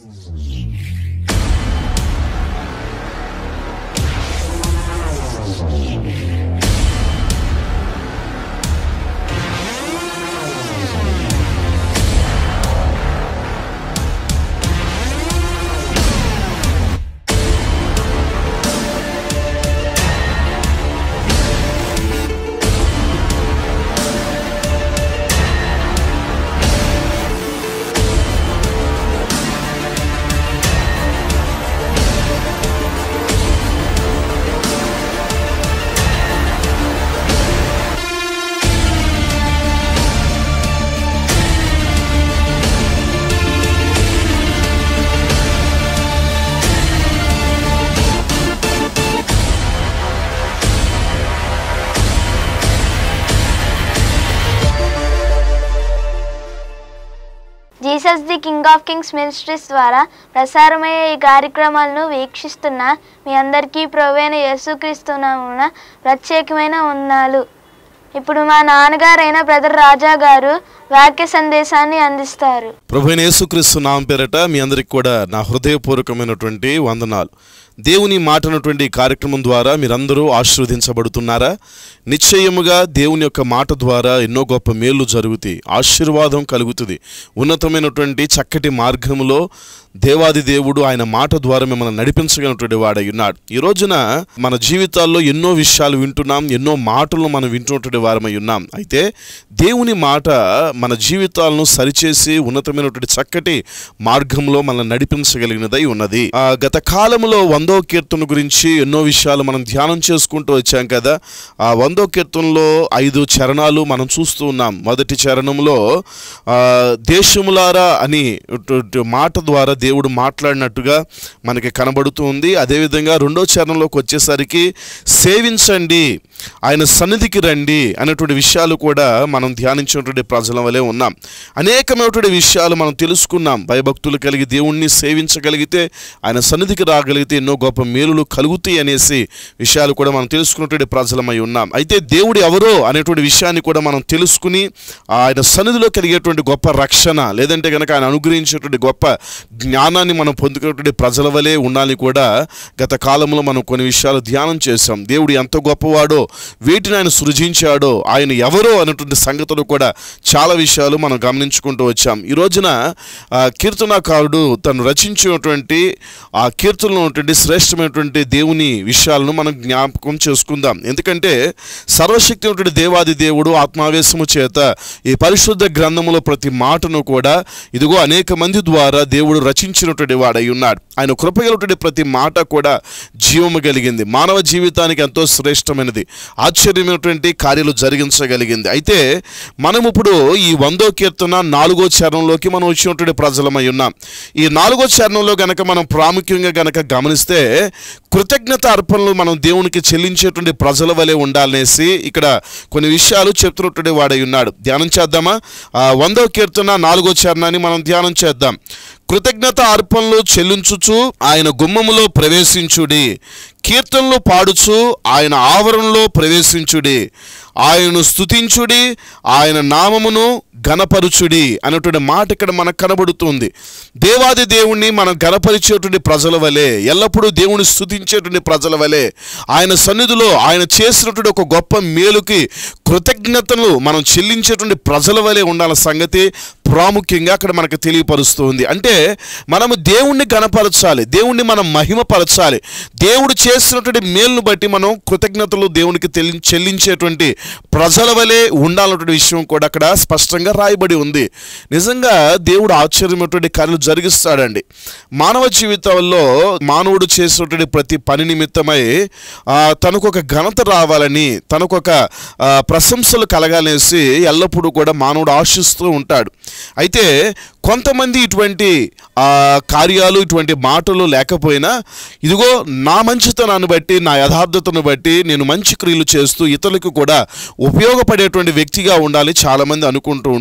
Jesus the King of Kings Ministries ద్వారా ప్రసారమయ్యే ఈ కార్యక్రమాలను వీక్షిస్తున్న మీ అందరికీ ప్రవైన యేసుక్రీస్తునామున ప్రత్యేకమైన వందనాలు ఇప్పుడు మా నాన్నగారైన బ్రదర్ రాజా గారు వాక్య సందేశాన్ని అందిస్తారు ప్రభు అయిన యేసుక్రీస్తు నామం పేరట మీ అందరికి కూడా నా హృదయపూర్వకమైనటువంటి వందనాలు దేవుని మాటనటువంటి ఈ కార్యక్రమం ద్వారా మీరందరూ ఆశీర్వదించబడుతున్నారా నిశ్చయముగా దేవుని యొక్క మాట ద్వారా ఎన్నో గొప్ప మేలు జరుగుతాయి ఆశీర్వాదం కలుగుతుంది ఉన్నతమైనటువంటి చక్కటి మార్గములో దేవాది దేవుడు ఆయన మాట ద్వారా మిమ్మల్ని నడిపించగలిగినటువంటి వాడై ఉన్నాడు ఈ రోజున మన జీవితాల్లో ఎన్నో విషయాలు వింటున్నాం ఎన్నో మాటలు మనం వింటున్నటువంటి వారమై ఉన్నాం అయితే దేవుని మాట మన జీవితాలను సరిచేసి ఉన్నతమైనటువంటి చక్కటి మార్గంలో మనల్ని నడిపించగలిగినదై ఉన్నది ఆ గత కాలంలో వందో కీర్తన గురించి ఎన్నో విషయాలు మనం ధ్యానం చేసుకుంటూ వచ్చాం కదా ఆ వందో కీర్తనలో ఐదు చరణాలు మనం చూస్తూ ఉన్నాం మొదటి చరణంలో ఆ, దేశములారా అని ఇటు- ఇటు మాట ద్వారా దేవుడు మాట్లాడినట్టుగా మనకి కనబడుతూ ఉంది అదేవిధంగా రెండో చరణంలోకి వచ్చేసరికి సేవించండి ఆయన సన్నిధికి రండి అనేటువంటి విషయాలు కూడా మనం ధ్యానించినటువంటి ప్రజల వలె ఉన్నాం అనేకమైనటువంటి విషయాలు మనం తెలుసుకున్నాం భయభక్తులు కలిగి దేవుణ్ణి సేవించగలిగితే ఆయన సన్నిధికి రాగలిగితే ఎన్నో గొప్ప మేలులు కలుగుతాయి అనేసి విషయాలు కూడా మనం తెలుసుకున్నటువంటి ప్రజలమై ఉన్నాం అయితే దేవుడు ఎవరో అనేటువంటి విషయాన్ని కూడా మనం తెలుసుకుని ఆయన సన్నిధిలో కలిగేటువంటి గొప్ప రక్షణ లేదంటే కనుక ఆయన అనుగ్రహించేటువంటి గొప్ప జ్ఞానాన్ని మనం పొందుకునేటువంటి ప్రజల వలె ఉండాలని కూడా గత కాలంలో మనం కొన్ని విషయాలు ధ్యానం చేశాం దేవుడు ఎంత గొప్పవాడో వీటిని ఆయన సృజించాడో ఆయన ఎవరో అనేటువంటి సంగతులు కూడా చాలా విషయాలు మనం గమనించుకుంటూ వచ్చాం ఈ రోజున ఆ, కీర్తనాకారుడు తను రచించినటువంటి ఆ కీర్తనలో ఉన్నటువంటి శ్రేష్టమైనటువంటి దేవుని విషయాలను మనం జ్ఞాపకం చేసుకుందాం ఎందుకంటే సర్వశక్తి ఉన్నటువంటి దేవాది దేవుడు ఆత్మావేశము చేత ఈ పరిశుద్ధ గ్రంథములో ప్రతి మాటను కూడా ఇదిగో అనేక మంది ద్వారా దేవుడు రచించినటువంటి వాడై ఉన్నాడు ఆయన కృపగలటువంటి ప్రతి మాట కూడా జీవము కలిగింది మానవ జీవితానికి ఎంతో శ్రేష్టమైనది ఆశ్చర్యమైనటువంటి కార్యాలు జరిగించగలిగింది అయితే మనం ఇప్పుడు ఈ వందో కీర్తన నాలుగో చరణంలోకి మనం వచ్చినటువంటి ప్రజలమై ఉన్నాం ఈ నాలుగో చరణంలో గనక మనం ప్రాముఖ్యంగా గనక గమనిస్తే కృతజ్ఞత అర్పణలు మనం దేవునికి చెల్లించేటువంటి ప్రజల వలె ఉండాలనేసి ఇక్కడ కొన్ని విషయాలు చెప్తున్నటువంటి వాడై ఉన్నాడు ధ్యానం చేద్దామా ఆ వందో కీర్తన నాలుగో చరణాన్ని మనం ధ్యానం చేద్దాం కృతజ్ఞత అర్పణలు చెల్లించుచు ఆయన గుమ్మములో ప్రవేశించుడి కీర్తనలు పాడుచు ఆయన ఆవరణలో ప్రవేశించుడి ఆయనను స్తుతించుడి ఆయన నామమును గణపరుచుడి అనేటువంటి మాట ఇక్కడ మనకు కనబడుతుంది దేవాది దేవుణ్ణి మనం గణపరిచేటువంటి ప్రజల వలె ఎల్లప్పుడూ దేవుని స్తుతించేటువంటి ప్రజల వలె ఆయన సన్నిధిలో ఆయన చేసినటువంటి ఒక గొప్ప మేలుకి కృతజ్ఞతలు మనం చెల్లించేటువంటి ప్రజల వలె ఉండాల సంగతి ప్రాముఖ్యంగా అక్కడ మనకు తెలియపరుస్తుంది అంటే మనము దేవుణ్ణి గణపరచాలి దేవుణ్ణి మనం మహిమపరచాలి దేవుడు చేసినటువంటి మేలును బట్టి మనం కృతజ్ఞతలు దేవునికి తెలి- చెల్లించేటువంటి ప్రజల వలె ఉండాలన్నటువంటి విషయం కూడా అక్కడ స్పష్టంగా రాయబడి ఉంది నిజంగా దేవుడు ఆశ్చర్యమైనటువంటి కార్యాలు జరిగిస్తాడండి మానవ జీవితంలో మానవుడు చేసినటువంటి ప్రతి పని నిమిత్తమై ఆ, తనకు ఒక ఘనత రావాలని తనకు ఒక ఆ, ప్రశంసలు కలగాలనేసి ఎల్లప్పుడూ కూడా మానవుడు ఆశిస్తూ ఉంటాడు అయితే కొంతమంది ఇటువంటి ఆ, కార్యాలు ఇటువంటి మాటలు లేకపోయినా ఇదిగో నా మంచితనాన్ని బట్టి నా యథార్థతను బట్టి నేను మంచి క్రియలు చేస్తూ ఇతరులకు కూడా ఉపయోగపడేటువంటి వ్యక్తిగా ఉండాలి చాలామంది అనుకుంటూ ఉంటారు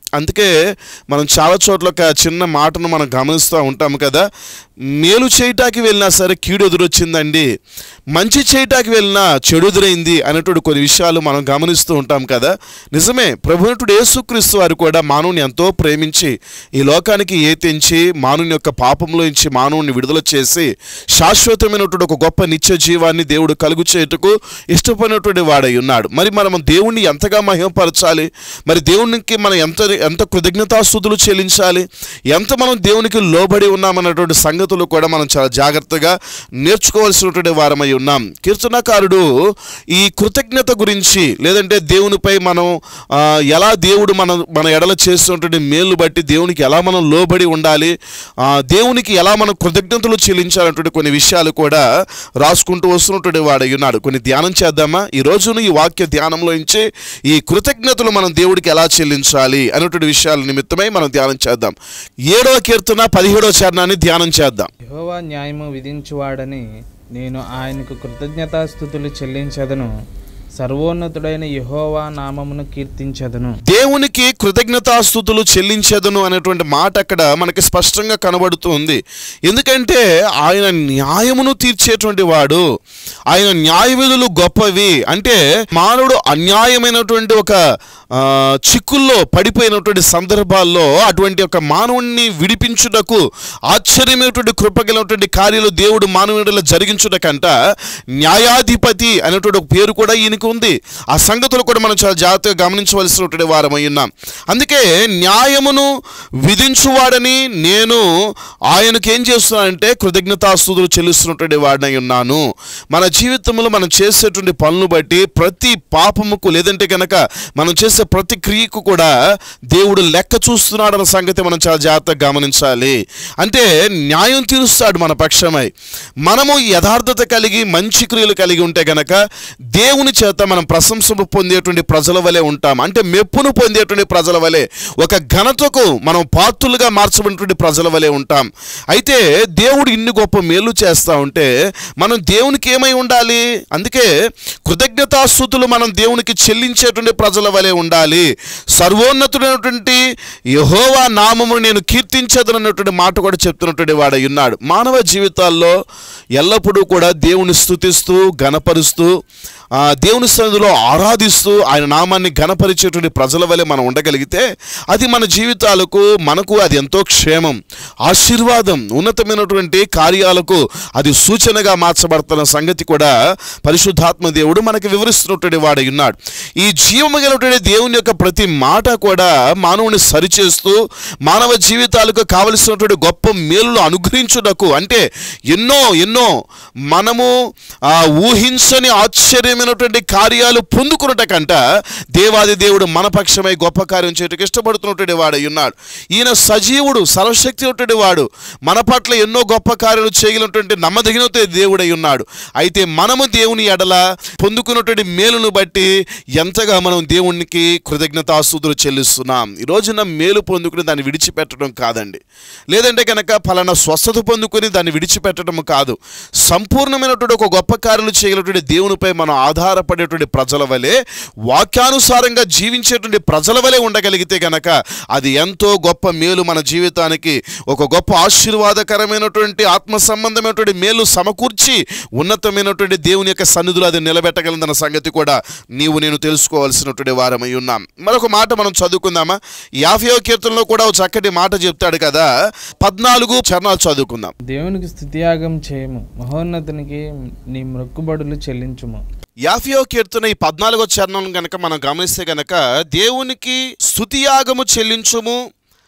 అందుకే మనం చాలా చోట్ల ఒక చిన్న మాటను మనం గమనిస్తూ ఉంటాము కదా మేలు చేయటానికి వెళ్ళినా సరే కీడు ఎదురొచ్చిందండి మంచి చేయటానికి వెళ్ళినా చెడు ఎదురైంది అనేటువంటి కొన్ని విషయాలు మనం గమనిస్తూ ఉంటాం కదా నిజమే ప్రభునటుడు యేసుక్రీస్తు వారు కూడా మానవుని ఎంతో ప్రేమించి ఈ లోకానికి ఏ తెంచి మానవుని యొక్క పాపంలో నుంచి మానవుని విడుదల చేసి శాశ్వతమైనటువంటి ఒక గొప్ప నిత్య జీవాన్ని దేవుడు కలుగు చేయుటకు ఇష్టపడినటువంటి వాడై ఉన్నాడు మరి మనం దేవుణ్ణి ఎంతగా మహిమపరచాలి మరి దేవునికి మనం ఎంత ఎంత కృతజ్ఞతాస్థుతులు చెల్లించాలి ఎంత మనం దేవునికి లోబడి ఉన్నామన్నటువంటి సంగతులు కూడా మనం చాలా జాగ్రత్తగా నేర్చుకోవాల్సినటువంటి వారమై ఉన్నాం కీర్తనకారుడు ఈ కృతజ్ఞత గురించి లేదంటే దేవునిపై మనం ఆ, ఎలా దేవుడు మన మన ఎడల చేస్తున్నటువంటి మేలు బట్టి దేవునికి ఎలా మనం లోబడి ఉండాలి ఆ, దేవునికి ఎలా మనం కృతజ్ఞతలు చెల్లించాలన్నటువంటి కొన్ని విషయాలు కూడా రాసుకుంటూ వస్తున్నటువంటి వాడై ఉన్నాడు కొన్ని ధ్యానం చేద్దామా ఈ రోజున ఈ వాక్య ధ్యానంలో నుంచి ఈ కృతజ్ఞతలు మనం దేవుడికి ఎలా చెల్లించాలి అనేటువంటి విషయాల నిమిత్తమై మనం ధ్యానం చేద్దాం ఏడవ కీర్తన పదిహేడవ చరణాన్ని ధ్యానం చేద్దాం యెహోవా న్యాయము విధించువాడని నేను ఆయనకు కృతజ్ఞతాస్థుతులు చెల్లించదను సర్వోన్నతుడైన యెహోవా నామమును కీర్తించదను దేవునికి కృతజ్ఞతాస్థుతులు చెల్లించదును అనేటువంటి మాట అక్కడ మనకి స్పష్టంగా కనబడుతుంది ఎందుకంటే ఆయన న్యాయమును తీర్చేటువంటి వాడు ఆయన న్యాయ విధులు గొప్పవి అంటే మానవుడు అన్యాయమైనటువంటి ఒక ఆ, చిక్కుల్లో పడిపోయినటువంటి సందర్భాల్లో అటువంటి ఒక మానవుణ్ణి విడిపించుటకు ఆశ్చర్యమైనటువంటి కృపగలటువంటి కార్యాలు దేవుడు మానవుడిలో జరిగించుటకంట న్యాయాధిపతి అనేటువంటి ఒక పేరు కూడా ఈయనకు ఉంది ఆ సంగతులు కూడా మనం చాలా జాగ్రత్తగా గమనించవలసినటువంటి వారమై ఉన్నాం అందుకే న్యాయమును విధించువాడని నేను ఆయనకి ఏం చేస్తున్నానంటే కృతజ్ఞతాస్తుతులు చెల్లిస్తున్నటువంటి వాడినై ఉన్నాను మన జీవితంలో మనం చేసేటువంటి పనులు బట్టి ప్రతి పాపముకు లేదంటే కనుక మనం చేసే ప్రతి క్రియకు కూడా దేవుడు లెక్క చూస్తున్నాడన్న సంగతి మనం చాలా జాగ్రత్తగా గమనించాలి అంటే న్యాయం తీరుస్తాడు మన పక్షమై మనము యథార్థత కలిగి మంచి క్రియలు కలిగి ఉంటే గనక దేవుని చేత మనం ప్రశంసలు పొందేటువంటి ప్రజల వలె ఉంటాం అంటే మెప్పును పొందేటువంటి ప్రజల వలె ఒక ఘనతకు మనం పాత్రులుగా మార్చబడినటువంటి ప్రజల వలె ఉంటాం అయితే దేవుడు ఇన్ని గొప్ప మేలు చేస్తా ఉంటే మనం దేవునికి ఏమై ఉండాలి అందుకే కృతజ్ఞతాస్థుతులు మనం దేవునికి చెల్లించేటువంటి ప్రజల వలె ఉండాలి సర్వోన్నతుడైనటువంటి యహోవా నామము నేను కీర్తించదనటువంటి మాట కూడా చెప్తున్నటువంటి వాడై ఉన్నాడు మానవ జీవితాల్లో ఎల్లప్పుడూ కూడా దేవుని స్థుతిస్తూ గణపరుస్తూ ఆ, దేవుని సన్నిధిలో ఆరాధిస్తూ ఆయన నామాన్ని గణపరిచేటువంటి ప్రజల వలె మనం ఉండగలిగితే అది మన జీవితాలకు మనకు అది ఎంతో క్షేమం ఆశీర్వాదం ఉన్నతమైనటువంటి కార్యాలకు అది సూచనగా మార్చబడుతున్న సంగతి కూడా పరిశుద్ధాత్మ దేవుడు మనకి వివరిస్తున్నటువంటి వాడై ఉన్నాడు ఈ జీవము కలిగినటువంటి దేవుని యొక్క ప్రతి మాట కూడా మానవుని సరిచేస్తూ మానవ జీవితాలకు కావలసినటువంటి గొప్ప మేలులు అనుగ్రహించుటకు అంటే ఎన్నో ఎన్నో మనము ఆ, ఊహించని ఆశ్చర్యమైనటువంటి కార్యాలు పొందుకున్నటకంట దేవాది దేవుడు మన పక్షమై గొప్ప కార్యం చేయటకు ఇష్టపడుతున్నటువంటి వాడై ఉన్నాడు ఈయన సజీవుడు సర్వశక్తి ఉన్నటువంటి వాడు మన పట్ల ఎన్నో గొప్ప కార్యాలు చేయగలిగినటువంటి నమ్మదగినత దేవుడై ఉన్నాడు అయితే మనము దేవుని ఎడల పొందుకున్నటువంటి మేలును బట్టి ఎంతగా మనం దేవునికి కృతజ్ఞతాస్తుతులు చెల్లిస్తున్నాం ఈ రోజున మేలు పొందుకుని దాన్ని విడిచిపెట్టడం కాదండి లేదంటే కనుక ఫలానా స్వస్థత పొందుకుని దాన్ని విడిచిపెట్టడం కాదు సంపూర్ణమైనటువంటి ఒక గొప్ప కార్యాలు చేయగలిగినటువంటి దేవునిపై మనం ఆధారపడేటువంటి ప్రజల వలె వాక్యానుసారంగా జీవించేటువంటి ప్రజల వలె ఉండగలిగితే గనక అది ఎంతో గొప్ప మేలు మన జీవితానికి ఒక గొప్ప ఆశీర్వాదకరమైనటువంటి ఆత్మ సంబంధమైనటువంటి మేలు సమకూర్చి ఉన్నతమైనటువంటి దేవుని యొక్క సన్నిధులు అది నిలబెట్టగలదన్న సంగతి కూడా నీవు నేను తెలుసుకోవాల్సినటువంటి వారమై ఉన్నాం మరొక మాట మనం చదువుకుందామా యాభై కీర్తనలో కూడా ఒక చక్కటి మాట చెప్తాడు కదా పద్నాలుగు చరణాలు చదువుకుందాం దేవునికి స్థుతియాగం చేయము మహోన్నతునికి నీ మొక్కుబడులు చెల్లించుము యాఫియో కీర్తన ఈ పద్నాలుగో చరణం గనక మనం గమనిస్తే గనక దేవునికి స్థుతియాగము చెల్లించుము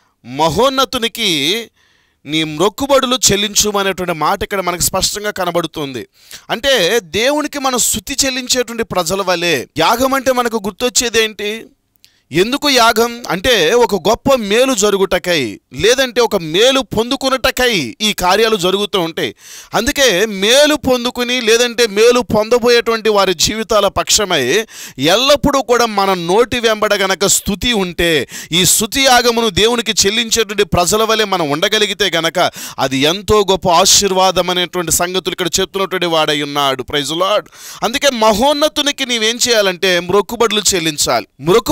మహోన్నతునికి నీ మొక్కుబడులు చెల్లించుము అనేటువంటి మాట ఇక్కడ మనకు స్పష్టంగా కనబడుతుంది అంటే దేవునికి మనం స్థుతి చెల్లించేటువంటి ప్రజల వలె యాగం అంటే మనకు గుర్తొచ్చేది ఏంటి ఎందుకు యాగం అంటే ఒక గొప్ప మేలు జరుగుటకై లేదంటే ఒక మేలు పొందుకున్నటకై ఈ కార్యాలు జరుగుతూ ఉంటాయి అందుకే మేలు పొందుకుని లేదంటే మేలు పొందబోయేటువంటి వారి జీవితాల పక్షమై ఎల్లప్పుడూ కూడా మన నోటి వెంబడ గనక స్థుతి ఉంటే ఈ స్థుతి యాగమును దేవునికి చెల్లించేటువంటి ప్రజల వలె మనం ఉండగలిగితే గనక అది ఎంతో గొప్ప ఆశీర్వాదం అనేటువంటి సంగతులు ఇక్కడ చెప్తున్నటువంటి వాడై ఉన్నాడు ప్రైజులాడ్ అందుకే మహోన్నతునికి నీవేం చేయాలంటే మొక్కుబడులు చెల్లించాలి మొక్కుబడి అంటే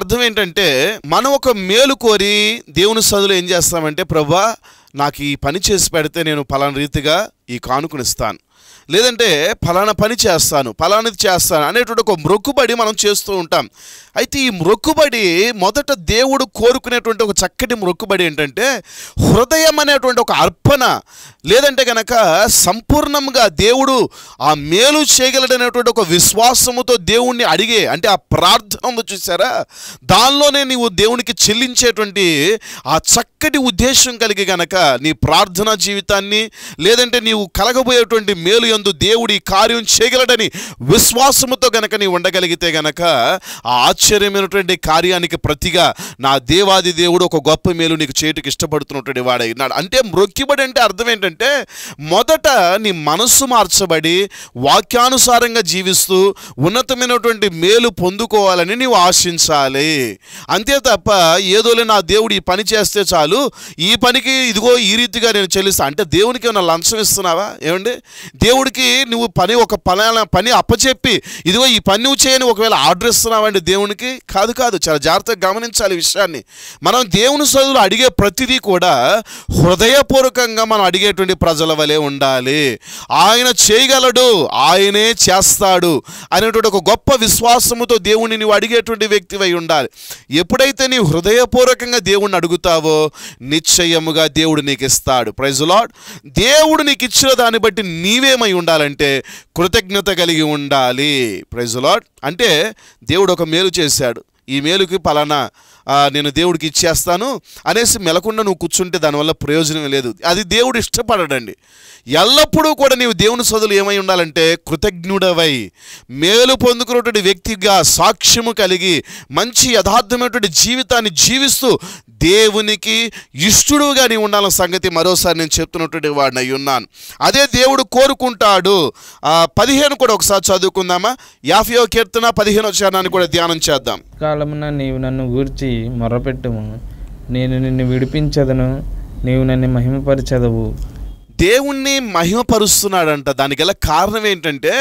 అర్థం ఏంటంటే మనం ఒక మేలు కోరి దేవుని సదులు ఏం చేస్తామంటే ప్రభా నాకు ఈ పని చేసి పెడితే నేను పలానా రీతిగా ఈ కానుకనిస్తాను లేదంటే ఫలానా పని చేస్తాను ఫలానది చేస్తాను అనేటువంటి ఒక మొక్కుబడి మనం చేస్తూ ఉంటాం అయితే ఈ మొక్కుబడి మొదట దేవుడు కోరుకునేటువంటి ఒక చక్కటి మొక్కుబడి ఏంటంటే హృదయం అనేటువంటి ఒక అర్పణ లేదంటే గనక సంపూర్ణంగా దేవుడు ఆ మేలు చేయగలడనేటువంటి ఒక విశ్వాసముతో దేవుణ్ణి అడిగే అంటే ఆ ప్రార్థన ఉందో చూసారా దానిలోనే నీవు దేవునికి చెల్లించేటువంటి ఆ చక్కటి ఉద్దేశం కలిగి గనక నీ ప్రార్థనా జీవితాన్ని లేదంటే నీవు కలగబోయేటువంటి మేలు యందు దేవుడి కార్యం చేయగలడని విశ్వాసముతో గనక నీవు ఉండగలిగితే గనక ఆ ఆశ్చర్యమైనటువంటి కార్యానికి ప్రతిగా నా దేవాది దేవుడు ఒక గొప్ప మేలు నీకు చేయటకు ఇష్టపడుతున్నటువంటి వాడైనాడు అంటే మ్రొక్కిబడి అంటే అర్థం ఏంటంటే మొదట నీ మనస్సు మార్చబడి వాక్యానుసారంగా జీవిస్తూ ఉన్నతమైనటువంటి మేలు పొందుకోవాలని నీవు ఆశించాలి అంతే తప్ప ఏదోలే నా దేవుడు ఈ పని చేస్తే చాలు ఈ పనికి ఇదిగో ఈ రీతిగా నేను చెల్లిస్తా అంటే దేవునికి ఏమైనా లంచం ఇస్తున్నావా ఏమండి దేవుడికి నువ్వు పని ఒక పలానా పని అప్పచెప్పి ఇదిగో ఈ పని నువ్వు చేయని ఒకవేళ ఆర్డర్ ఇస్తున్నావండి దేవునికి కాదు కాదు చాలా జాగ్రత్తగా గమనించాలి ఈ విషయాన్ని మనం దేవుని సదులు అడిగే ప్రతిదీ కూడా హృదయపూర్వకంగా మనం అడిగేటువంటి ప్రజల వలె ఉండాలి ఆయన చేయగలడు ఆయనే చేస్తాడు అనేటువంటి ఒక గొప్ప విశ్వాసముతో దేవుణ్ణి నువ్వు అడిగేటువంటి వ్యక్తివై ఉండాలి ఎప్పుడైతే నీ హృదయపూర్వకంగా దేవుణ్ణి అడుగుతావో నిశ్చయముగా దేవుడు నీకు ఇస్తాడు ప్రైజ్ లాడ్ దేవుడు నీకు ఇచ్చిన దాన్ని బట్టి నీవేమై ఉండాలంటే కృతజ్ఞత కలిగి ఉండాలి ప్రైజ్ లాడ్ అంటే దేవుడు ఒక మేలు చేశాడు ఈ మేలుకి పలానా ఆ, నేను దేవుడికి ఇచ్చేస్తాను అనేసి మెలకుండా నువ్వు కూర్చుంటే దానివల్ల ప్రయోజనం లేదు అది దేవుడు ఇష్టపడడండి ఎల్లప్పుడూ కూడా నీవు దేవుని సదులు ఏమై ఉండాలంటే కృతజ్ఞుడవై మేలు పొందుకున్నటువంటి వ్యక్తిగా సాక్ష్యము కలిగి మంచి యథార్థమైనటువంటి జీవితాన్ని జీవిస్తూ దేవునికి ఇష్టడుగా నీ ఉండాలన్న సంగతి మరోసారి నేను చెప్తున్నటువంటి వాడిని అయి ఉన్నాను అదే దేవుడు కోరుకుంటాడు ఆ, పదిహేను కూడా ఒకసారి చదువుకుందామా యాభైవ కీర్తన పదిహేను చరణాన్ని కూడా ధ్యానం చేద్దాం కాలమున నీవు నన్ను గూర్చి మొరపెట్టుము నేను నిన్ను విడిపించదను నీవు నన్ను మహిమపరచదవు దేవుణ్ణి మహిమపరుస్తున్నాడంట దానికి గల కారణం ఏంటంటే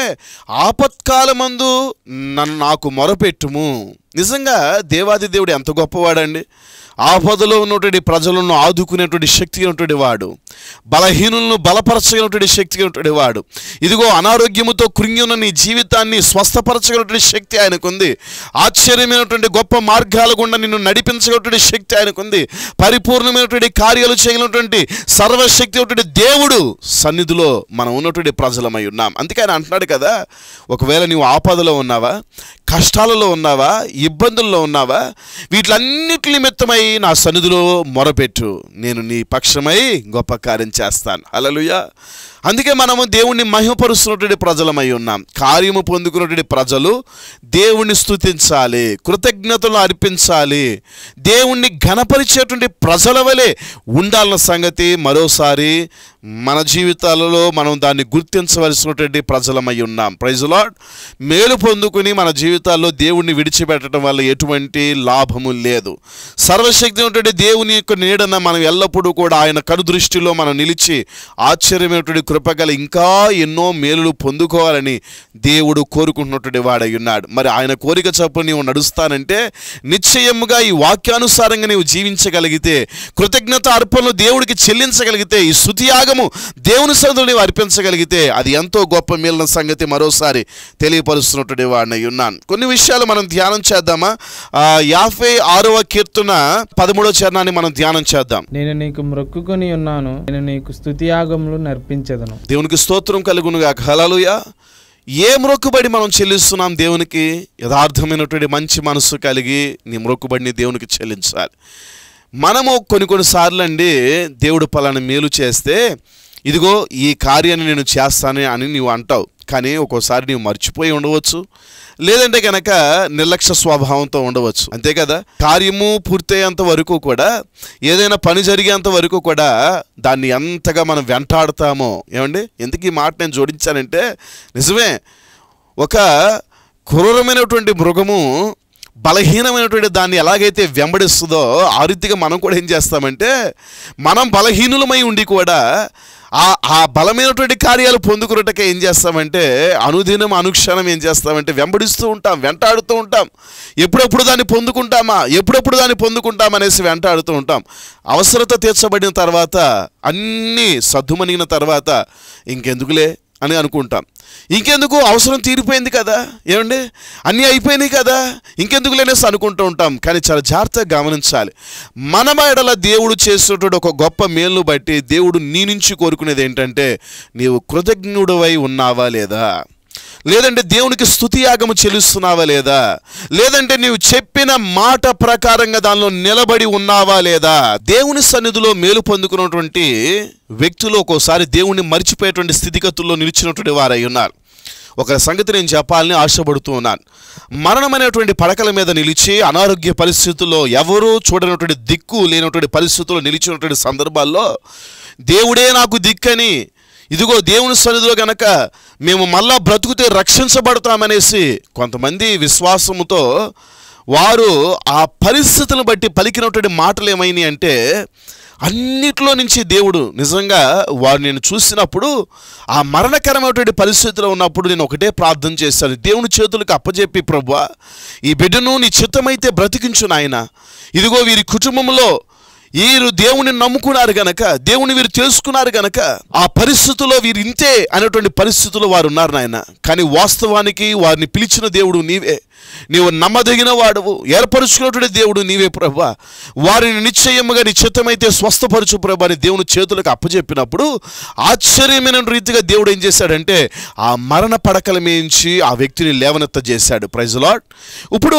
ఆపత్కాలమందు నన్ను నాకు మొరపెట్టుము నిజంగా దేవాది దేవుడు ఎంత గొప్పవాడండి ఆపదలో ఉన్నటువంటి ప్రజలను ఆదుకునేటువంటి శక్తి ఉన్నటువంటి వాడు బలహీనులను బలపరచగలిగినటువంటి శక్తి ఉన్నటువంటి వాడు ఇదిగో అనారోగ్యముతో కృంగి ఉన్న నీ జీవితాన్ని స్వస్థపరచగలిగినటువంటి శక్తి ఆయనకుంది ఆశ్చర్యమైనటువంటి గొప్ప మార్గాల గుండా నిన్ను నడిపించగలిగినటువంటి శక్తి ఆయనకుంది పరిపూర్ణమైనటువంటి కార్యాలు చేయగలిగినటువంటి సర్వశక్తి ఉన్నటువంటి దేవుడు సన్నిధిలో మనం ఉన్నటువంటి ప్రజలమై ఉన్నాం అందుకే ఆయన అంటున్నాడు కదా ఒకవేళ నీవు ఆపదలో ఉన్నావా కష్టాలలో ఉన్నావా ఇబ్బందుల్లో ఉన్నావా వీటిలన్నిటి నిమిత్తమై నా సన్నిధిలో మొరపెట్టు నేను నీ పక్షమై గొప్ప కార్యం చేస్తాను హల్లెలూయా అందుకే మనము దేవుణ్ణి మహిమపరుస్తున్నటువంటి ప్రజలమై ఉన్నాం కార్యము పొందుకున్నటువంటి ప్రజలు దేవుణ్ణి స్తుతించాలి కృతజ్ఞతలు అర్పించాలి దేవుణ్ణి ఘనపరిచేటువంటి ప్రజల వలె ఉండాలన్న సంగతి మరోసారి మన జీవితాలలో మనం దాన్ని గుర్తించవలసినటువంటి ప్రజలమై ఉన్నాం ప్రైజ్ లాడ్ మేలు పొందుకుని మన జీవితాల్లో దేవుణ్ణి విడిచిపెట్టడం వల్ల ఎటువంటి లాభము లేదు సర్వశక్తి ఉన్నటువంటి దేవుని యొక్క నీడన మనం ఎల్లప్పుడూ కూడా ఆయన కనుదృష్టిలో మనం నిలిచి ఆశ్చర్యమైనటువంటి కృపగల ఇంకా ఎన్నో మేలులు పొందుకోవాలని దేవుడు కోరుకుంటున్నటువంటి వాడై ఉన్నాడు మరి ఆయన కోరిక చొప్పున నీవు నడుస్తానంటే నిశ్చయముగా ఈ వాక్యానుసారంగా నీవు జీవించగలిగితే కృతజ్ఞత అర్పణలు దేవుడికి చెల్లించగలిగితే ఈ శృతియాగము దేవుని సదులు నీవు అర్పించగలిగితే అది ఎంతో గొప్ప మేలిన సంగతి మరోసారి తెలియపరుస్తున్నటువంటి వాడిని ఉన్నాను కొన్ని విషయాలు మనం ధ్యానం చేద్దామా ఆ, యాభై ఆరవ కీర్తన పదమూడవ చరణాన్ని మనం ధ్యానం చేద్దాం నేను నీకు మొక్కుకొని ఉన్నాను నేను నీకు స్తుతియాగములు నర్పించదను దేవునికి స్తోత్రం కలుగునుగా హలలుయా ఏ మొక్కుబడి మనం చెల్లిస్తున్నాం దేవునికి యథార్థమైనటువంటి మంచి మనస్సు కలిగి నీ మొక్కుబడిని దేవునికి చెల్లించాలి మనము కొన్ని కొన్నిసార్లు అండి దేవుడు పలానా మేలు చేస్తే ఇదిగో ఈ కార్యాన్ని నేను చేస్తాను అని నీవు అంటావు కానీ ఒక్కోసారి నీవు మర్చిపోయి ఉండవచ్చు లేదంటే కనుక నిర్లక్ష్య స్వభావంతో ఉండవచ్చు అంతే కదా కార్యము పూర్తయ్యేంత వరకు కూడా ఏదైనా పని జరిగేంత వరకు కూడా దాన్ని ఎంతగా మనం వెంటాడుతామో ఏమండి ఎందుకు ఈ మాట నేను జోడించానంటే నిజమే ఒక క్రూరమైనటువంటి మృగము బలహీనమైనటువంటి దాన్ని ఎలాగైతే వెంబడిస్తుందో ఆ రీతిగా మనం కూడా ఏం చేస్తామంటే మనం బలహీనులమై ఉండి కూడా ఆ ఆ బలమైనటువంటి కార్యాలు పొందుకున్నట్టుగా ఏం చేస్తామంటే అనుదినం అనుక్షణం ఏం చేస్తామంటే వెంబడిస్తూ ఉంటాం వెంటాడుతూ ఉంటాం ఎప్పుడెప్పుడు దాన్ని పొందుకుంటామా ఎప్పుడెప్పుడు దాన్ని పొందుకుంటాం అనేసి వెంటాడుతూ ఉంటాం అవసరత తీర్చబడిన తర్వాత అన్నీ సద్దుమణిగిన తర్వాత ఇంకెందుకులే అని అనుకుంటాం ఇంకెందుకు అవసరం తీరిపోయింది కదా ఏమండి అన్నీ అయిపోయినాయి కదా ఇంకెందుకు లేనేసి అనుకుంటూ ఉంటాం కానీ చాలా జాగ్రత్తగా గమనించాలి మన ఎడల దేవుడు చేసేటువంటి ఒక గొప్ప మేలును బట్టి దేవుడు నీ నుంచి కోరుకునేది ఏంటంటే నీవు కృతజ్ఞుడవై ఉన్నావా లేదా లేదంటే దేవునికి స్తుతి యాగము చెల్లిస్తున్నావా లేదా లేదంటే నీవు చెప్పిన మాట ప్రకారంగా దానిలో నిలబడి ఉన్నావా లేదా దేవుని సన్నిధిలో మేలు పొందుకున్నటువంటి వ్యక్తులు ఒక్కోసారి దేవుణ్ణి మర్చిపోయేటువంటి స్థితిగతుల్లో నిలిచినటువంటి వారై ఉన్నారు ఒక సంగతి నేను చెప్పాలని ఆశపడుతూ ఉన్నాను మరణమైనటువంటి పడకల మీద నిలిచి అనారోగ్య పరిస్థితుల్లో ఎవరూ చూడనటువంటి దిక్కు లేనటువంటి పరిస్థితుల్లో నిలిచినటువంటి సందర్భాల్లో దేవుడే నాకు దిక్కని ఇదిగో దేవుని సన్నిధిలో గనక మేము మళ్ళా బ్రతుకుతే రక్షించబడతామనేసి కొంతమంది విశ్వాసముతో వారు ఆ పరిస్థితులను బట్టి పలికినటువంటి మాటలు ఏమైనాయి అంటే అన్నిట్లో నుంచి దేవుడు నిజంగా వారు నేను చూసినప్పుడు ఆ మరణకరమైనటువంటి పరిస్థితిలో ఉన్నప్పుడు నేను ఒకటే ప్రార్థన చేశాను దేవుని చేతులకు అప్పజెప్పి ప్రభా ఈ బిడ్డను నీ చిత్తమైతే బ్రతికించు నాయన ఇదిగో వీరి కుటుంబంలో వీరు దేవుని నమ్ముకున్నారు గనక దేవుని వీరు తెలుసుకున్నారు గనక ఆ పరిస్థితుల్లో వీరు ఇంతే అనేటువంటి పరిస్థితుల్లో వారు ఉన్నారు నాయన కానీ వాస్తవానికి వారిని పిలిచిన దేవుడు నీవే నీవు నమ్మదగిన వాడువు ఏర్పరుచుకున్నటువంటి దేవుడు నీవే ప్రభా వారిని నిశ్చయముగా నీ చిత్తమైతే స్వస్థపరచు ప్రభా అని దేవుని చేతులకు అప్పచెప్పినప్పుడు ఆశ్చర్యమైన రీతిగా దేవుడు ఏం చేశాడంటే ఆ మరణ పడకల మేంచి ఆ వ్యక్తిని లేవనెత్త చేశాడు ప్రైజ్ లాడ్ ఇప్పుడు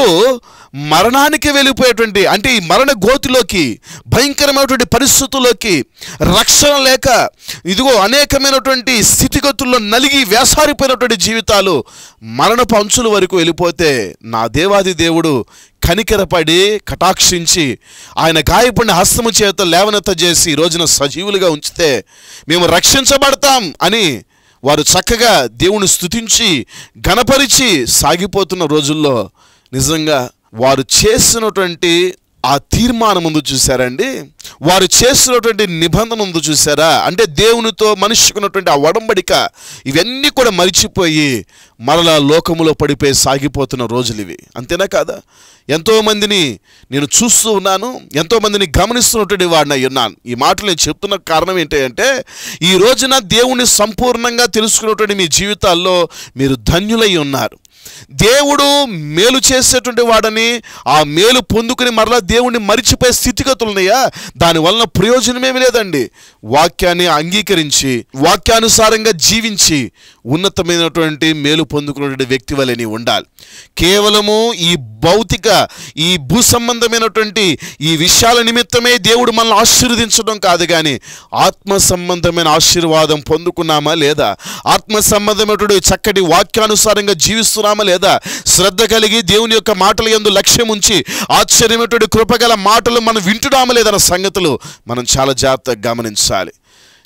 మరణానికి వెళ్ళిపోయేటువంటి అంటే ఈ మరణ గోతిలోకి భయంకరమైనటువంటి పరిస్థితుల్లోకి రక్షణ లేక ఇదిగో అనేకమైనటువంటి స్థితిగతుల్లో నలిగి వేసారిపోయినటువంటి జీవితాలు మరణపు అంచుల వరకు వెళ్ళిపోతే నా దేవాది దేవుడు కనికరపడి కటాక్షించి ఆయన గాయపడిన హస్తము చేత లేవనెత్త చేసి ఈ రోజున సజీవులుగా ఉంచితే మేము రక్షించబడతాం అని వారు చక్కగా దేవుని స్తుతించి గణపరిచి సాగిపోతున్న రోజుల్లో నిజంగా వారు చేసినటువంటి ఆ తీర్మానం ముందు చూసారండి వారు చేసినటువంటి నిబంధన ముందు చూసారా అంటే దేవునితో మనిషికి ఉన్నటువంటి ఆ ఒడంబడిక ఇవన్నీ కూడా మరిచిపోయి మరలా లోకములో పడిపోయి సాగిపోతున్న రోజులు ఇవి అంతేనా కాదా ఎంతోమందిని నేను చూస్తూ ఉన్నాను ఎంతోమందిని గమనిస్తున్నటువంటి వాడిని అయి ఉన్నాను ఈ మాటలు నేను చెప్తున్న కారణం ఏంటంటే ఈ రోజున దేవుని సంపూర్ణంగా తెలుసుకున్నటువంటి మీ జీవితాల్లో మీరు ధన్యులై ఉన్నారు దేవుడు మేలు చేసేటువంటి వాడని ఆ మేలు పొందుకుని మరలా దేవుణ్ణి మరిచిపోయే స్థితిగతులు ఉన్నాయా దానివలన ప్రయోజనమేమి లేదండి వాక్యాన్ని అంగీకరించి వాక్యానుసారంగా జీవించి ఉన్నతమైనటువంటి మేలు పొందుకున్నటువంటి వ్యక్తి వలె నీవు ఉండాలి కేవలము ఈ భౌతిక ఈ భూ సంబంధమైనటువంటి ఈ విషయాల నిమిత్తమే దేవుడు మనల్ని ఆశీర్వదించడం కాదు కానీ ఆత్మ సంబంధమైన ఆశీర్వాదం పొందుకున్నామా లేదా ఆత్మ సంబంధమైనటువంటి చక్కటి వాక్యానుసారంగా జీవిస్తున్నామా లేదా శ్రద్ధ కలిగి దేవుని యొక్క మాటల యందు లక్ష్యం ఉంచి ఆశ్చర్యమైనటువంటి కృపగల మాటలు మనం వింటున్నామా లేదన్న సంగతులు మనం చాలా జాగ్రత్తగా గమనించాలి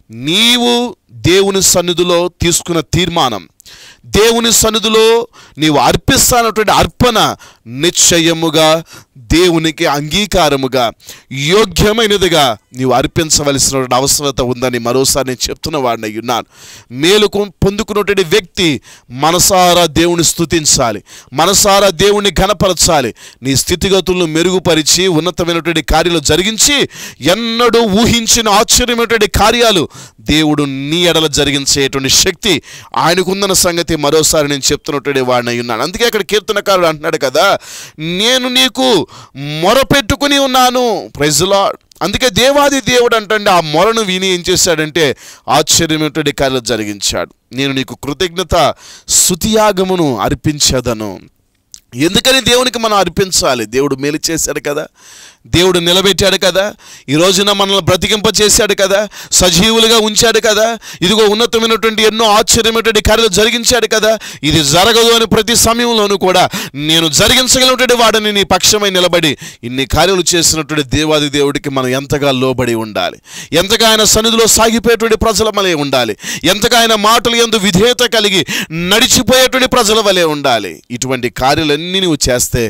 నీవు దేవుని సన్నిధిలో తీసుకున్న తీర్మానం దేవుని సన్నిధిలో నీవు అర్పిస్తానటువంటి అర్పణ నిశ్చయముగా దేవునికి అంగీకారముగా యోగ్యమైనదిగా నీవు అర్పించవలసినటువంటి అవసరత ఉందని మరోసారి నేను చెప్తున్న వాడిని ఉన్నాను మేలు కొ- పొందుకున్నటువంటి వ్యక్తి మనసారా దేవుని స్తుతించాలి మనసారా దేవుణ్ణి ఘనపరచాలి నీ స్థితిగతులను మెరుగుపరిచి ఉన్నతమైనటువంటి కార్యాలు జరిగించి ఎన్నడూ ఊహించిన ఆశ్చర్యమైనటువంటి కార్యాలు దేవుడు నీ ఎడల జరిగించేటువంటి శక్తి ఆయనకుందన్న సంగతి మరోసారి నేను చెప్తున్నటువంటి వాడిని అయి ఉన్నాను అందుకే అక్కడ కీర్తనకారుడు అంటున్నాడు కదా నేను నీకు మొరపెట్టుకుని ఉన్నాను ప్రజలా అందుకే దేవాది దేవుడు అంటండి ఆ మొరను విని ఏం చేశాడంటే ఆశ్చర్యమైనటువంటి కార్యాలు జరిగించాడు నేను నీకు కృతజ్ఞత స్తుతియాగమును అర్పించదను ఎందుకని దేవునికి మనం అర్పించాలి దేవుడు మేలు చేశాడు కదా దేవుడు నిలబెట్టాడు కదా ఈ రోజున మనల్ని బ్రతికింప చేశాడు కదా సజీవులుగా ఉంచాడు కదా ఇదిగో ఉన్నతమైనటువంటి ఎన్నో ఆశ్చర్యమైనటువంటి కార్యాలు జరిగించాడు కదా ఇది జరగదు అని ప్రతి సమయంలోనూ కూడా నేను జరిగించగలిగినటువంటి వాడిని నీ పక్షమై నిలబడి ఇన్ని కార్యాలు చేసినటువంటి దేవాది దేవుడికి మనం ఎంతగా లోబడి ఉండాలి ఎంతగా ఆయన సన్నిధిలో సాగిపోయేటువంటి ప్రజల వలె ఉండాలి ఎంతగా ఆయన మాటలు ఎందు విధేయత కలిగి నడిచిపోయేటువంటి ప్రజల వలె ఉండాలి ఇటువంటి కార్యాలన్నీ నువ్వు చేస్తే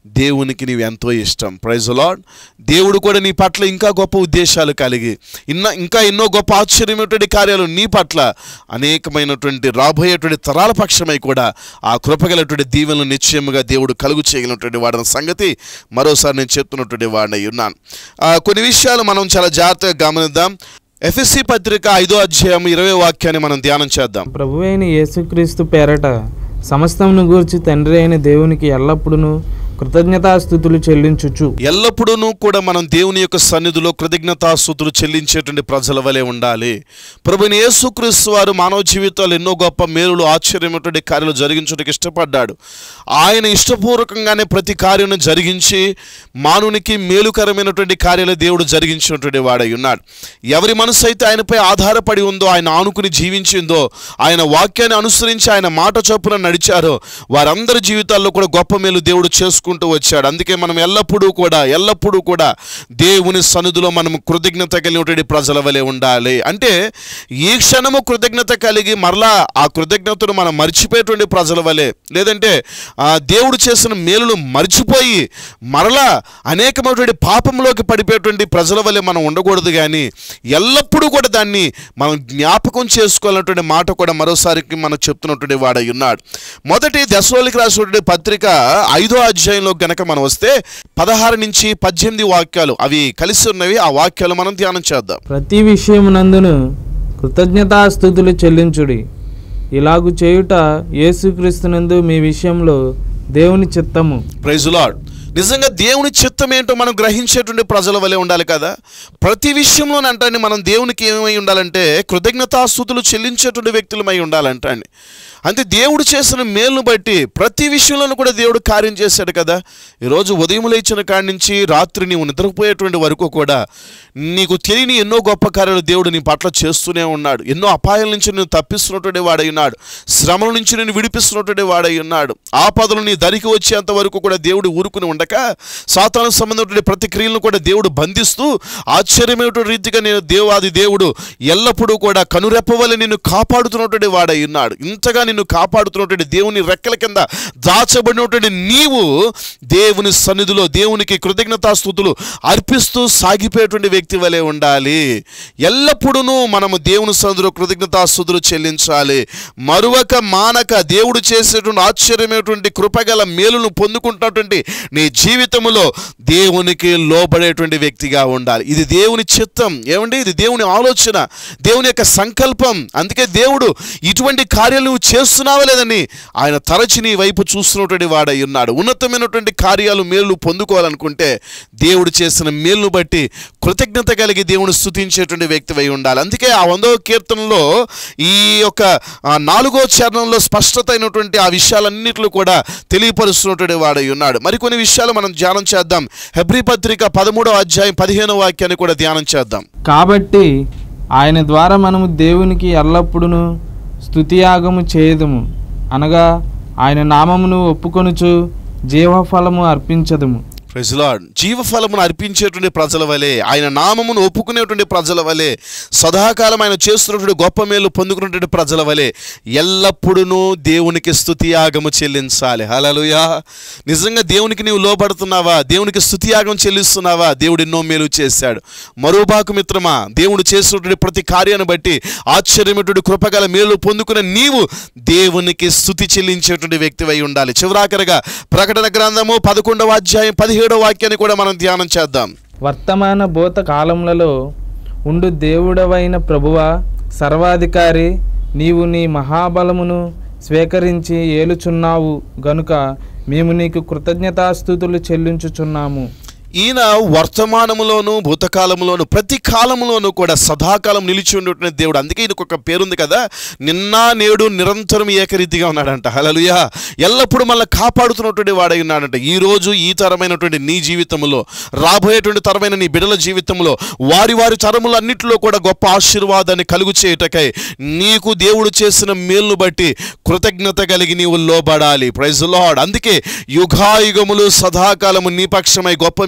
దేవునికి నీవు ఎంతో ఇష్టం ప్రైజ్ లాడ్ దేవుడు కూడా నీ పట్ల ఇంకా గొప్ప ఉద్దేశాలు కలిగి ఇన్న ఇంకా ఎన్నో గొప్ప ఆశ్చర్యమైనటువంటి కార్యాలు నీ పట్ల అనేకమైనటువంటి రాబోయేటువంటి తరాల పక్షమై కూడా ఆ కృపగలటువంటి దీవెనలు నిశ్చయముగా దేవుడు కలుగు చేయగలిగినటువంటి వాడిన సంగతి మరోసారి నేను చెప్తున్నటువంటి వాడినై ఉన్నాను ఆ, కొన్ని విషయాలు మనం చాలా జాగ్రత్తగా గమనిద్దాం ఎఫ్ఎస్సి పత్రిక ఐదో అధ్యాయం ఇరవై వాక్యాన్ని మనం ధ్యానం చేద్దాం ప్రభు అయిన యేసుక్రీస్తు పేరట సమస్తమును గూర్చి తండ్రి అయిన దేవునికి ఎల్లప్పుడూ కృతజ్ఞతాస్థుతులు చెల్లించుచు ఎల్లప్పుడూ కూడా మనం దేవుని యొక్క సన్నిధిలో కృతజ్ఞతాస్తుతులు చెల్లించేటువంటి ప్రజల వలె ఉండాలి ప్రభుని యేసుక్రీస్తు వారు మానవ జీవితాలు ఎన్నో గొప్ప మేలులు ఆశ్చర్యమైనటువంటి కార్యాలు జరిగించడానికి ఇష్టపడ్డాడు ఆయన ఇష్టపూర్వకంగానే ప్రతి కార్యం జరిగించి మానవునికి మేలుకరమైనటువంటి కార్యాలు దేవుడు జరిగించినటువంటి వాడై ఉన్నాడు ఎవరి మనసు అయితే ఆయనపై ఆధారపడి ఉందో ఆయన ఆనుకుని జీవించిందో ఆయన వాక్యాన్ని అనుసరించి ఆయన మాట చొప్పున నడిచారో వారందరి జీవితాల్లో కూడా గొప్ప మేలు దేవుడు చేసుకుంటూ వచ్చాడు అందుకే మనం ఎల్లప్పుడూ కూడా ఎల్లప్పుడూ కూడా దేవుని సన్నిధిలో మనం కృతజ్ఞత కలిగినటువంటి ప్రజల వలె ఉండాలి అంటే ఈ క్షణము కృతజ్ఞత కలిగి మరలా ఆ కృతజ్ఞతను మనం మర్చిపోయేటువంటి ప్రజల వలె లేదంటే ఆ దేవుడు చేసిన మేలును మర్చిపోయి మరలా అనేకమైనటువంటి పాపంలోకి పడిపోయేటువంటి ప్రజల వలె మనం ఉండకూడదు కానీ ఎల్లప్పుడూ కూడా దాన్ని మనం జ్ఞాపకం చేసుకోవాలన్నటువంటి మాట కూడా మరోసారికి మనం చెప్తున్నటువంటి వాడై ఉన్నాడు మొదటి దశలోకి రాసినటువంటి పత్రిక ఐదో అధ్యాయంలో గనక మనం వస్తే పదహారు నుంచి పద్దెనిమిది వాక్యాలు అవి కలిసి ఉన్నవి ఆ వాక్యాలు మనం ధ్యానం చేద్దాం ప్రతి విషయమునందును కృతజ్ఞతాస్థుతులు చెల్లించుడి ఇలాగు చేయుట యేసుక్రీస్తునందు మీ విషయంలో దేవుని చిత్తము ప్రైజ్ లాడ్ నిజంగా దేవుని చిత్తం ఏంటో మనం గ్రహించేటువంటి ప్రజల వలె ఉండాలి కదా ప్రతి విషయంలోనంటే మనం దేవునికి ఏమై ఉండాలంటే కృతజ్ఞతాస్థుతులు చెల్లించేటువంటి వ్యక్తులమై ఉండాలంటండి అంతే దేవుడు చేసిన మేలును బట్టి ప్రతి విషయంలోనూ కూడా దేవుడు కార్యం చేశాడు కదా ఈరోజు ఉదయం లేచిన కాడి నుంచి రాత్రి నీవు నిద్రపోయేటువంటి వరకు కూడా నీకు తెలియని ఎన్నో గొప్ప కార్యాలు దేవుడు నీ పట్ల చేస్తూనే ఉన్నాడు ఎన్నో అపాయాల నుంచి నేను తప్పిస్తున్నటువంటి వాడై ఉన్నాడు శ్రమల నుంచి నేను విడిపిస్తున్నటువంటి వాడై ఉన్నాడు ఆపదలు నీ దరికి వచ్చేంత వరకు కూడా దేవుడు ఊరుకుని ఉండక సాతాను సంబంధమైనటువంటి ప్రతి క్రియలను కూడా దేవుడు బంధిస్తూ ఆశ్చర్యమైనటువంటి రీతిగా నేను దేవాది దేవుడు ఎల్లప్పుడూ కూడా కనురెప్పవలె నిన్ను కాపాడుతున్నటువంటి వాడై ఉన్నాడు ఇంతగా నిన్ను కాపాడుతున్నటువంటి దేవుని రెక్కల కింద దాచబడినటువంటి నీవు దేవుని సన్నిధిలో దేవునికి కృతజ్ఞతాస్థుతులు అర్పిస్తూ సాగిపోయేటువంటి వ్యక్తి వలె ఉండాలి ఎల్లప్పుడూ మనము దేవుని సన్నిధిలో కృతజ్ఞతాస్థుతులు చెల్లించాలి మరువక మానక దేవుడు చేసేటువంటి ఆశ్చర్యమైనటువంటి కృపగల మేలును పొందుకుంటున్నటువంటి నీ జీవితంలో దేవునికి లోబడేటువంటి వ్యక్తిగా ఉండాలి ఇది దేవుని చిత్తం ఏమండి ఇది దేవుని ఆలోచన దేవుని యొక్క సంకల్పం అందుకే దేవుడు ఇటువంటి కార్యాలు నువ్వు చేస్తున్నావా లేదని ఆయన తరచి నీ వైపు చూస్తున్నటువంటి వాడై ఉన్నాడు ఉన్నతమైనటువంటి కార్యాలు మేలు పొందుకోవాలనుకుంటే దేవుడు చేసిన మేలును బట్టి కృతజ్ఞత కలిగి దేవుని స్తుతించేటువంటి వ్యక్తివై ఉండాలి అందుకే ఆ వందో కీర్తనలో ఈ యొక్క ఆ, నాలుగో చరణంలో స్పష్టత అయినటువంటి ఆ విషయాలన్నింటిలో కూడా తెలియపరుస్తున్నటువంటి వాడై ఉన్నాడు మరికొన్ని విషయాలు మనం ధ్యానం చేద్దాం హెబ్రి పత్రిక పదమూడవ అధ్యాయం పదిహేనవ వాక్యాన్ని కూడా ధ్యానం చేద్దాం కాబట్టి ఆయన ద్వారా మనము దేవునికి ఎల్లప్పుడూ స్తుతియాగము చేయదుము అనగా ఆయన నామమును ఒప్పుకొనుచు జీవఫలము అర్పించదుము ప్రజలాడ్ జీవఫలమును అర్పించేటువంటి ప్రజల వలె ఆయన నామమును ఒప్పుకునేటువంటి ప్రజల వలె సదాకాలం ఆయన చేస్తున్నటువంటి గొప్ప మేలు పొందుకున్నటువంటి ప్రజల వలె ఎల్లప్పుడూ దేవునికి స్తుతియాగము చెల్లించాలి హలలుయా నిజంగా దేవునికి నీవు లోపడుతున్నావా దేవునికి స్తుతియాగం చెల్లిస్తున్నావా దేవుడు ఎన్నో మేలు చేశాడు మరోబాకు మిత్రమా దేవుడు చేస్తున్నటువంటి ప్రతి కార్యాన్ని బట్టి ఆశ్చర్యమైనటువంటి కృపగల మేలు పొందుకున్న నీవు దేవునికి స్తుతి చెల్లించేటువంటి వ్యక్తివై ఉండాలి చివరాఖరిగా ప్రకటన గ్రంథము పదకొండవ అధ్యాయం పదిహేడవ వాక్యాన్ని కూడా మనం ధ్యానం చేద్దాం వర్తమాన భూత కాలములలో ఉండు దేవుడవైన ప్రభువా సర్వాధికారి నీవు నీ మహాబలమును స్వీకరించి ఏలుచున్నావు గనుక మేము నీకు కృతజ్ఞతాస్థుతులు చెల్లించుచున్నాము ఈయన వర్తమానములోను భూతకాలములోను ప్రతి కాలములోను కూడా సదాకాలం నిలిచి ఉండేటువంటి దేవుడు అందుకే ఈయనకు ఒక పేరుంది కదా నిన్న నేడు నిరంతరం ఏకరీతిగా ఉన్నాడంట హలలుయా ఎల్లప్పుడూ మళ్ళీ కాపాడుతున్నటువంటి వాడై ఉన్నాడంట ఈ రోజు ఈ తరమైనటువంటి నీ జీవితంలో రాబోయేటువంటి తరమైన నీ బిడల జీవితంలో వారి వారి తరములన్నిటిలో కూడా గొప్ప ఆశీర్వాదాన్ని కలుగు చేయుటకై నీకు దేవుడు చేసిన మేలును బట్టి కృతజ్ఞత కలిగి నీవు లోబడాలి ప్రైజ్ లార్డ్ అందుకే యుగాయుగములు సదాకాలము నీ పక్షమై గొప్ప మేలు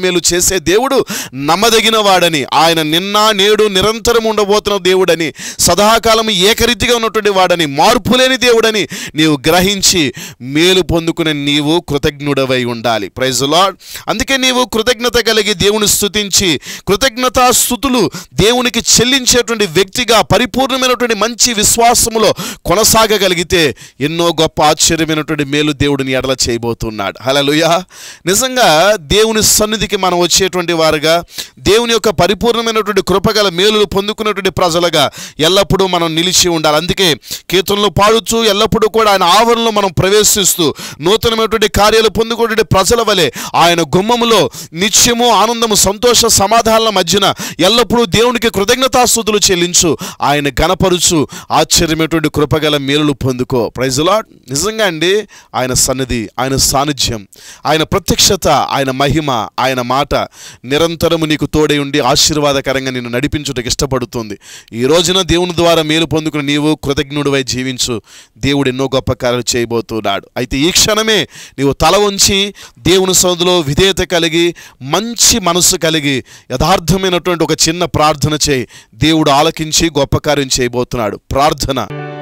మేలు చేసే దేవుడు నమ్మదగిన వాడని ఆయన నిన్న నేడు నిరంతరం ఉండబోతున్న దేవుడని సదాకాలం ఏకరీతిగా ఉన్నటువంటి వాడని మార్పు లేని దేవుడని నీవు గ్రహించి మేలు పొందుకునే నీవు కృతజ్ఞుడవై ఉండాలి ప్రైజ్ లాడ్ అందుకే నీవు కృతజ్ఞత కలిగి దేవుని స్తుతించి కృతజ్ఞతా స్థుతులు దేవునికి చెల్లించేటువంటి వ్యక్తిగా పరిపూర్ణమైనటువంటి మంచి విశ్వాసములో కొనసాగగలిగితే ఎన్నో గొప్ప ఆశ్చర్యమైనటువంటి మేలు దేవుడిని ఎడల చేయబోతున్నాడు హలలుయ నిజంగా దేవుని సన్నిధికి మనం వచ్చేటువంటి వారుగా దేవుని యొక్క పరిపూర్ణమైనటువంటి కృపగల మేలులు పొందుకున్నటువంటి ప్రజలుగా ఎల్లప్పుడూ మనం నిలిచి ఉండాలి అందుకే కీర్తనలు పాడుచు ఎల్లప్పుడూ కూడా ఆయన ఆవరణలో మనం ప్రవేశిస్తూ నూతనమైనటువంటి కార్యాలు పొందుకునే ప్రజల వలె ఆయన గుమ్మములో నిత్యము ఆనందము సంతోష సమాధానాల మధ్యన ఎల్లప్పుడూ దేవునికి కృతజ్ఞతాస్తుతులు చెల్లించు ఆయన గణపరుచు ఆశ్చర్యమైనటువంటి కృపగల మేలులు పొందుకో ప్రైజులాడ్ నిజంగా అండి ఆయన సన్నిధి ఆయన సాన్నిధ్యం ఆయన ప్రత్యక్షత ఆయన మహిమ ఆయన మాట నిరంతరము నీకు తోడై ఉండి ఆశీర్వాదకరంగా నిన్ను నడిపించుటకు ఇష్టపడుతుంది ఈ రోజున దేవుని ద్వారా మేలు పొందుకుని నీవు కృతజ్ఞుడివై జీవించు దేవుడు ఎన్నో గొప్ప కార్యాలు చేయబోతున్నాడు అయితే ఈ క్షణమే నీవు తల ఉంచి దేవుని సౌదులో విధేయత కలిగి మంచి మనసు కలిగి యథార్థమైనటువంటి ఒక చిన్న ప్రార్థన చేయి దేవుడు ఆలకించి గొప్ప కార్యం చేయబోతున్నాడు ప్రార్థన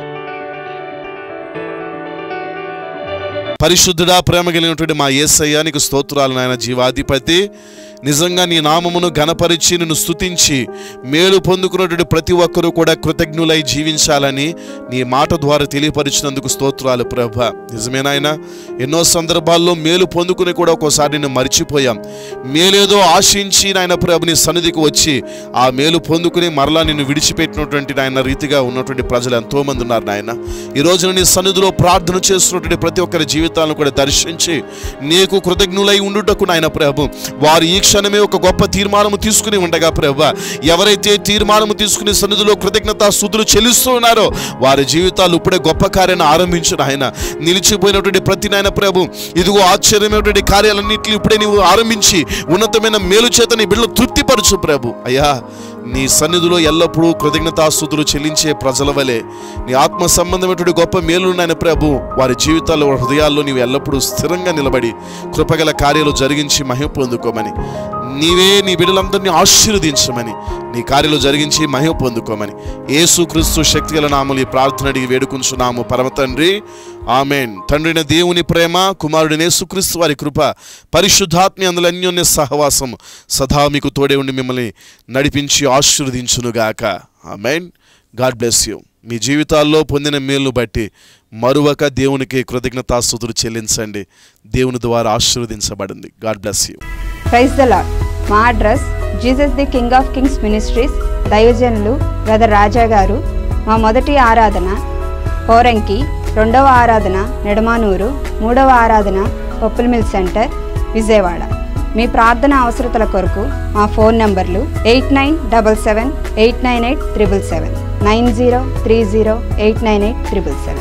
పరిశుద్ధుడా ప్రేమ కలిగినటువంటి మా యేసయ్య నీకు స్తోత్రాలు నాయన జీవాధిపతి నిజంగా నీ నామమును గణపరిచి నిన్ను స్తుతించి మేలు పొందుకున్నటువంటి ప్రతి ఒక్కరూ కూడా కృతజ్ఞులై జీవించాలని నీ మాట ద్వారా తెలియపరిచినందుకు స్తోత్రాలు ప్రభ నిజమేనాయన ఎన్నో సందర్భాల్లో మేలు పొందుకుని కూడా ఒక్కోసారి నిన్ను మర్చిపోయాం మేలేదో ఆశించి నాయన ప్రభు నీ సన్నిధికి వచ్చి ఆ మేలు పొందుకుని మరలా నిన్ను విడిచిపెట్టినటువంటి నాయన రీతిగా ఉన్నటువంటి ప్రజలు ఎంతో మంది ఉన్నారు నాయన ఈ రోజున నీ సన్నిధిలో ప్రార్థన చేస్తున్నటువంటి ప్రతి ఒక్కరి జీవితాలను కూడా దర్శించి నీకు కృతజ్ఞులై ఉండుటకు నాయన ప్రభు వారు ఈ క్షణమే ఒక గొప్ప తీర్మానము తీసుకుని ఉండగా ప్రభు ఎవరైతే తీర్మానము తీసుకుని సన్నిధిలో కృతజ్ఞత స్థుతులు చెల్లిస్తున్నారో వారి జీవితాలు ఇప్పుడే గొప్ప కార్యాన్ని ఆరంభించిన ఆయన నిలిచిపోయినటువంటి ప్రతి నాయన ప్రభు ఇదిగో ఆశ్చర్యమైనటువంటి కార్యాలన్నింటినీ ఇప్పుడే నీవు ఆరంభించి ఉన్నతమైన మేలు చేత నీ బిడ్డలు తృప్తిపరచు ప్రభు అయ్యా నీ సన్నిధిలో ఎల్లప్పుడూ కృతజ్ఞతాస్తుతులు చెల్లించే ప్రజల వలె నీ ఆత్మ సంబంధమైనటువంటి గొప్ప మేలు నాయన ప్రభు వారి జీవితాల్లో వారి హృదయాల్లో నీవు ఎల్లప్పుడూ స్థిరంగా నిలబడి కృపగల కార్యాలు జరిగించి మహిమ పొందుకోమని నీవే నీ బిడ్డలందరినీ ఆశీర్వదించమని నీ కార్యాలు జరిగించి మహిమ పొందుకోమని యేసుక్రీస్తు శక్తిగల నామలు ఈ ప్రార్థన అడిగి వేడుకుంటున్నాము పరమ తండ్రి ఆమెన్ తండ్రిన దేవుని ప్రేమ కుమారుడిని యేసుక్రీస్తు వారి కృప పరిశుద్ధాత్మ అందులో అన్యోన్య సహవాసం సదా మీకు తోడే ఉండి మిమ్మల్ని నడిపించి ఆశీర్వదించునుగాక ఆమెన్ గాడ్ బ్లెస్ యూ మీ జీవితాల్లో పొందిన మేలును బట్టి మరువక దేవునికి కృతజ్ఞతాస్తుతులు చెల్లించండి దేవుని ద్వారా ఆశీర్వదించబడింది God bless you praise the Lord మా address Jesus the King of Kings Ministries దైవజనులు బ్రదర్ రాజా గారు మా మొదటి ఆరాధన పోరంకి రెండవ ఆరాధన నెడమానూరు మూడవ ఆరాధన మిల్ సెంటర్ విజయవాడ మీ ప్రార్థన అవసరతల కొరకు మా ఫోన్ నంబర్లు eight nine double seven eight nine eight triple seven nine zero three zero eight nine eight triple seven